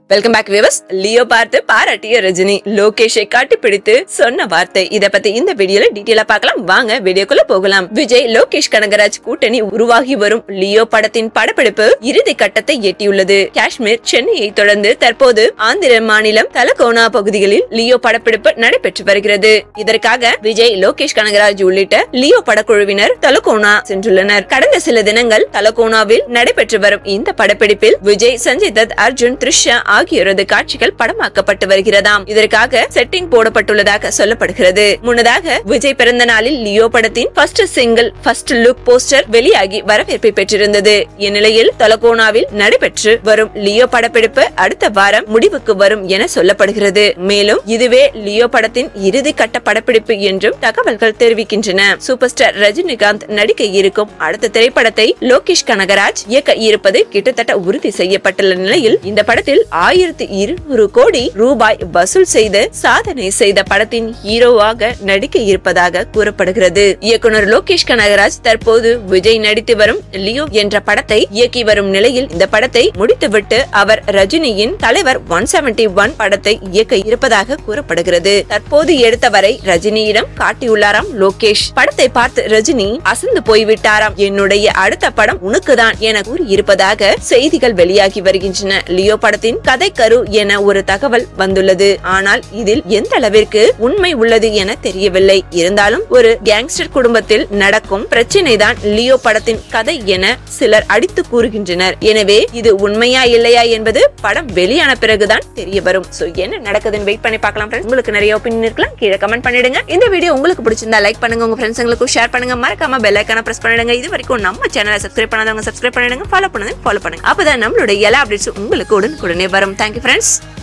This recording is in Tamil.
வெல்கம் பேக் வியூவர்ஸ் லியோ பார்த்து பாராட்டிய ரஜினி லோகேஷை காட்டி பிடித்து சொன்ன வார்த்தை இத பத்தி இந்த வீடியோல டீட்டெயிலா பார்க்கலாம் வாங்க வீடியோக்குள்ள போகலாம் விஜய் லோகேஷ் கனகராஜ் கூட்டணி உருவாகி வரும் லியோ படத்தின் படப்பிடிப்பு இறுதி கட்டத்தை எட்டியுள்ளது காஷ்மீர் சென்னையை தொடர்ந்து தற்போது ஆந்திர மாநிலம் தலகோனா பகுதிகளில் லியோ படப்பிடிப்பு நடைபெற்று வருகிறது இதற்காக விஜய் லோகேஷ் கனகராஜ் உள்ளிட்ட லியோ படக்குழுவினர் தலகோனா சென்றுள்ளனர் கடந்த சில தினங்கள் தலகோனாவில் நடைபெற்று வரும் இந்த படப்பிடிப்பில் விஜய் சஞ்சய் தத் அர்ஜுன் த்ரிஷா ஆகியோரது காட்சிகள் படமாக்கப்பட்டு வருகிறதாம் இதற்காக செட்டிங் போடப்பட்டுள்ளதாக சொல்லப்படுகிறது முன்னதாக விஜய் பிறந்த நாளில் லியோ படத்தின் first single first look poster வெளியாகி வரவேற்பை பெற்றிருந்தது இந்நிலையில் தலகோனாவில் நடைபெற்று வரும் லியோ படப்பிடிப்பு அடுத்த வாரம் முடிவுக்கு வரும் என சொல்லப்படுகிறது மேலும் இதுவே லியோ படத்தின் இறுதி கட்ட படப்பிடிப்பு என்றும் தகவல்கள் தெரிவிக்கின்றன சூப்பர் ஸ்டார் ரஜினிகாந்த் நடிக்க இருக்கும் அடுத்த திரைப்படத்தை லோகேஷ் கனகராஜ் இயக்க இருப்பது கிட்டத்தட்ட உறுதி செய்யப்பட்டுள்ள நிலையில் இந்த படத்தில் ஆயிரத்தி இருநூறு கோடி ரூபாய் வசூல் செய்து சாதனை செய்த படத்தின் ஹீரோவாக நடிக்க இருப்பதாக கூறப்படுகிறது இயக்குனர் லோகேஷ் கனகராஜ் தற்போது விஜய் நடித்து வரும் லியோ என்ற படத்தை இயக்கி வரும் நிலையில் இந்த படத்தை முடித்துவிட்டு அவர் ரஜினியின் தலைவர் ஒன் செவன்டி ஒன் படத்தை இயக்க இருப்பதாக கூறப்படுகிறது தற்போது எடுத்தவரை ரஜினியிடம் காட்டியுள்ளாராம் லோகேஷ் படத்தை பார்த்து ரஜினி அசந்து போய்விட்டாராம் என்னுடைய அடுத்த படம் உனக்குதான் என கூறியிருப்பதாக செய்திகள் வெளியாகி வருகின்றன லியோ படத்தின் கதை கரு என ஒரு தகவல் வந்துள்ளது ஆனால் இதில் எந்த அளவிற்கு உண்மை உள்ளது என தெரியவில்லை இருந்தாலும் ஒரு கேங்ஸ்டர் குடும்பத்தில் நடக்கும் பிரச்சனை தான் லியோ படத்தின் கதை என சிலர் அடித்து கூறுகின்றனர் எனவே இது உண்மையா இல்லையா என்பது படம் வெளியான பிறகுதான் தெரிய வரும் சோ என்ன நடக்குதுன்னு வெயிட் பண்ணி பார்க்கலாம் friends. உங்களுக்கு நிறைய ஒப்பீனியன் இருக்கலாம் கீழே கமெண்ட் பண்ணிடுங்க இந்த வீடியோ உங்களுக்கு பிடிச்சிருந்தா லைக் பண்ணுங்க உங்க ஃப்ரெண்ட்ஸுங்களுக்கும் ஷேர் பண்ணுங்க மறக்காம பெல் ஐக்கான பிரஸ் பண்ணிடுங்க இது வரைக்கும் நம்ம சேனலை சப்ஸ்கிரைப் பண்ணாதவங்க சப்ஸ்கிரைப் பண்ணிடுங்க ஃபாலோ பண்ணுங்க ஃபாலோ பண்ணுங்க அப்பதான் நம்மளுடைய எல்லா அப்டேட்ஸும் உங்களுக்கு உடனுக்குடனே வரும் தேங்க்யூ ஃப்ரெண்ட்ஸ்